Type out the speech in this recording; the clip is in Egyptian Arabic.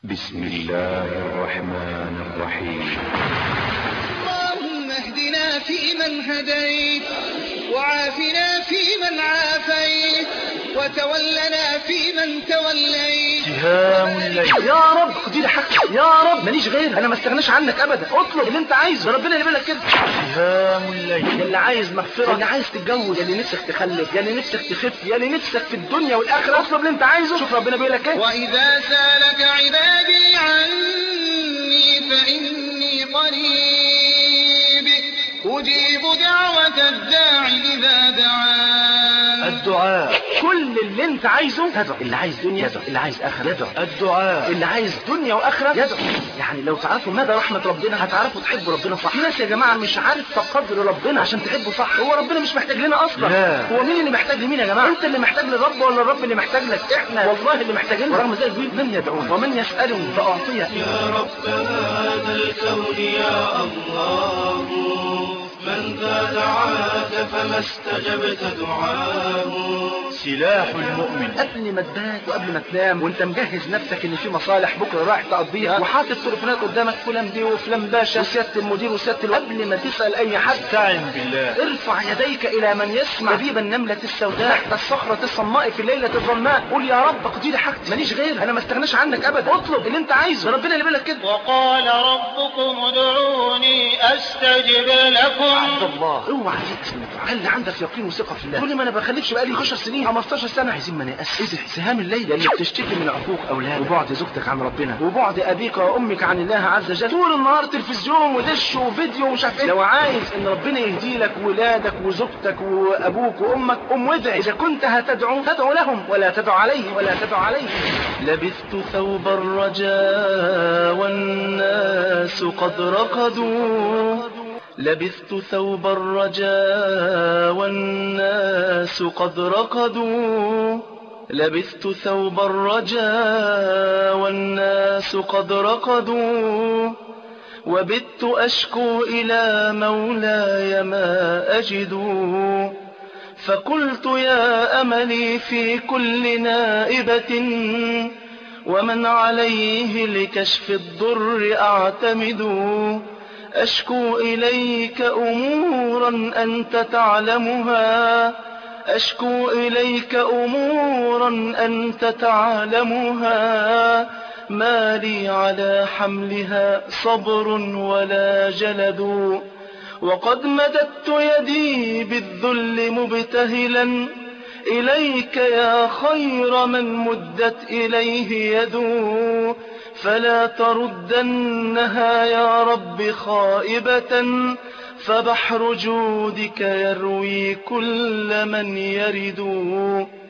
بسم الله الرحمن الرحيم اللهم اهدنا فيمن هديت وعافنا فيمن عافيت وتولنا فيمن توليت سهام الليل يا رب خدي لي حقي يا رب ماليش غير انا ما استغناش عنك ابدا اطلب اللي انت عايزه ربنا اللي بالك كده سهام الليل يا اللي عايز مغفره يا اللي عايز تتجوز يا اللي نفسك تخلف يا اللي نفسك تخف يا اللي نفسك في الدنيا والاخره اطلب اللي انت عايزه شوف ربنا بيقول لك ايه وإذا سالك عبادي عني فإني قريب أجيب دعوة الداع إذا دعان الدعاء كل اللي انت عايزه تدعو اللي عايز دنيا يدعو اللي عايز اخره يدعو الدعاء اللي عايز دنيا واخره يدعو يعني لو تعرفوا مدى رحمه ربنا هتعرفوا تحبوا ربنا صح في ناس يا جماعه مش عارف قدر ربنا عشان تحبه صح هو ربنا مش محتاج لنا اصلا لا. هو مين اللي محتاج لمين يا جماعه انت اللي محتاج للرب ولا الرب اللي محتاج لك احنا والله اللي محتاجين ورغم ذلك بيقول من يدعون ومن يسالني فاعطيه يا رب هذا الكون يا الله من ذا دعاك فما استجبت دعاه سلاح المؤمن قبل ما تبات وقبل ما تنام وانت مجهز نفسك ان في مصالح بكره رايح تقضيها وحاطط تليفونات قدامك فلان بيه وفلان باشا وسياده المدير وسياده ال- قبل ما تسال اي حد استعن بالله ارفع يديك الى من يسمع دبيب النمله السوداء تحت الصخره الصماء في الليله الظلماء قول يا رب اقضي لي حاجتي ماليش غير انا ما استغناش عنك ابدا اطلب اللي انت عايزه ربنا اللي بالك كده وقال ربكم ادعوني أستجب لكم عبد الله اوعى تيأس من الدعاء خلي عندك يقين وثقه في الله تقول لي ما انا بخلفش بقالي 10 سنين 15 سنه عايزين ما نيأس ايه سهام الليل اللي بتشتكي من عقوق اولادك وبعد زوجتك عن ربنا وبعد ابيك وامك عن الله عز وجل طول النهار تلفزيون ودش وفيديو ومش عارف ايه لو عايز ان ربنا يهدي لك ولادك وزوجتك وابوك وامك قم وادعي اذا كنت هتدعو فادعو لهم ولا تدعو عليهم ولا تدعو عليهم لبثت ثوب الرجاء والناس قد رقدوا لبثت ثوب الرجاء والناس قد رقدوا لبثت ثوب الرجاء والناس قد رقدوا وبت أشكو إلى مولاي ما أجد فقلت يا أملي في كل نائبة ومن عليه لكشف الضر أعتمد أشكو إليك أمورا أنت تعلمها أشكو إليك أمورا أنت تعلمها ما لي على حملها صبر ولا جلد وقد مددت يدي بالذل مبتهلا إليك يا خير من مدت إليه يدو فلا تردنها يا رب خائبة فبحر جودك يروي كل من يرد